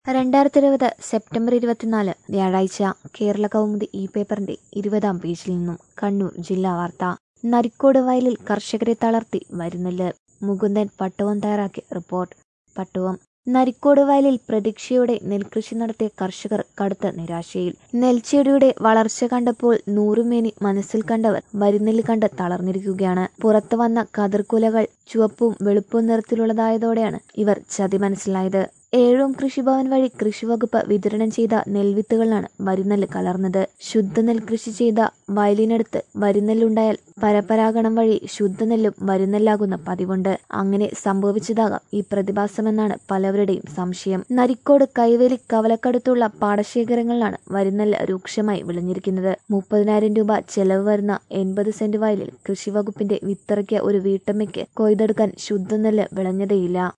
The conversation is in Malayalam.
രണ്ടായിരത്തി ഇരുപത് സെപ്റ്റംബർ ഇരുപത്തിനാല് വ്യാഴാഴ്ച കേരള കൗമുദി ഈ പേപ്പറിന്റെ ഇരുപതാം പേജിൽ നിന്നും കണ്ണൂർ ജില്ലാ വാർത്ത നരിക്കോട് വയലിൽ കർഷകരെ തളർത്തി വരുന്നില്ല മുകുന്ദൻ പട്ടുവം തയ്യാറാക്കിയ റിപ്പോർട്ട് പട്ടുവം നരിക്കോട് വയലിൽ പ്രതീക്ഷയോടെ നെൽകൃഷി നടത്തിയ കർഷകർ കടുത്ത നിരാശയിൽ നെൽച്ചെടിയുടെ വളർച്ച കണ്ടപ്പോൾ നൂറുമേനി മനസ്സിൽ കണ്ടവർ വരുന്നെല്ല് കണ്ട് തളർന്നിരിക്കുകയാണ് പുറത്തു വന്ന കതിർക്കുലകൾ ചുവപ്പും വെളുപ്പും നിറത്തിലുള്ളതായതോടെയാണ് ഇവർ ചതി മനസ്സിലായത് ഏഴോം കൃഷിഭവൻ വഴി കൃഷിവകുപ്പ് വിതരണം ചെയ്ത നെൽവിത്തുകളാണ് വരുന്നെല്ല് കലർന്നത് ശുദ്ധ നെൽകൃഷി ചെയ്ത വയലിനടുത്ത് വരുന്നെല്ലുണ്ടായാൽ പരപരാഗണം വഴി ശുദ്ധനെല്ലും വരുന്നെല്ലാകുന്ന പതിവുണ്ട് അങ്ങനെ സംഭവിച്ചതാകാം ഈ പ്രതിഭാസമെന്നാണ് പലവരുടെയും സംശയം നരിക്കോട് കൈവേലി കവലക്കടുത്തുള്ള പാടശേഖരങ്ങളിലാണ് വരുന്നെല്ല് രൂക്ഷമായി വിളഞ്ഞിരിക്കുന്നത് മുപ്പതിനായിരം രൂപ ചെലവ് വരുന്ന എൺപത് സെന്റ് വയലിൽ കൃഷിവകുപ്പിന്റെ വിത്തിറക്കിയ ഒരു വീട്ടമ്മയ്ക്ക് കൊയ്തെടുക്കാൻ ശുദ്ധനെല്ല് വിളഞ്ഞതേയില്ല